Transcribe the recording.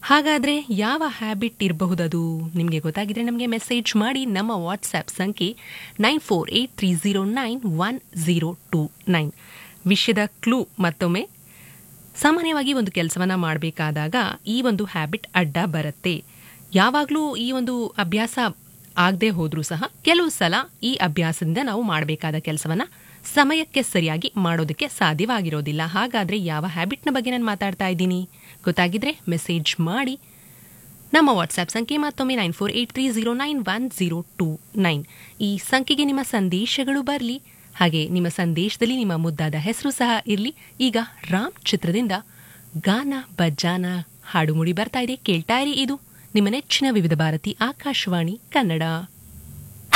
ಹಾಗಾದರೆ ಯಾವ ಹ್ಯಾಬಿಟ್ ಇರಬಹುದದು ನಿಮಗೆ ಗೊತ್ತಾಗಿದ್ರೆ ನಮಗೆ ಮೆಸೇಜ್ ಮಾಡಿ ನಮ್ಮ ವಾಟ್ಸ್ಆ್ಯಪ್ ಸಂಖ್ಯೆ nine four eight three zero nine one zero two nine ವಿಷಯದ ಕ್ಲೂ ಮತ್ತೊಮ್ಮೆ ಸಾಮಾನ್ಯವಾಗಿ ಒಂದು ಕೆಲಸವನ್ನು ಮಾಡಬೇಕಾದಾಗ ಈ ಒಂದು ಹ್ಯಾಬಿಟ್ ಅಡ್ಡ ಬರುತ್ತೆ ಯಾವಾಗಲೂ ಈ ಒಂದು ಅಭ್ಯಾಸ ಆಗದೆ ಹೋದರೂ ಸಹ ಕೆಲವು ಸಲ ಈ ಅಭ್ಯಾಸದಿಂದ ನಾವು ಮಾಡಬೇಕಾದ ಕೆಲಸವನ್ನು ಸಮಯಕ್ಕೆ ಸರಿಯಾಗಿ ಮಾಡೋದಕ್ಕೆ ಸಾಧ್ಯವಾಗಿರೋದಿಲ್ಲ ಹಾಗಾದರೆ ಯಾವ ಹ್ಯಾಬಿಟ್ನ ಬಗ್ಗೆ ನಾನು ಮಾತಾಡ್ತಾ ಇದ್ದೀನಿ ಗೊತ್ತಾಗಿದ್ರೆ ಮೆಸೇಜ್ ಮಾಡಿ ನಮ್ಮ ವಾಟ್ಸ್ಆ್ಯಪ್ ಸಂಖ್ಯೆ ಮತ್ತೊಮ್ಮೆ nine four eight three zero nine one zero two nine ಈ ಸಂಖ್ಯೆಗೆ ನಿಮ್ಮ ಸಂದೇಶಗಳು ಬರಲಿ ಹಾಗೆ ನಿಮ್ಮ ಸಂದೇಶದಲ್ಲಿ ನಿಮ್ಮ ಮುದ್ದಾದ ಹೆಸರು ಸಹ ಇರಲಿ ಈಗ ರಾಮ್ ಚಿತ್ರದಿಂದ ಗಾನ ಬಜ್ಜಾನ ಹಾಡು ಮೂಡಿ ಬರ್ತಾ ಇದೆ ಕೇಳ್ತಾ ಇರಿ ಇದು ನಿಮ್ಮ ನೆಚ್ಚಿನ ವಿವಿಧ ಭಾರತಿ ಆಕಾಶವಾಣಿ ಕನ್ನಡ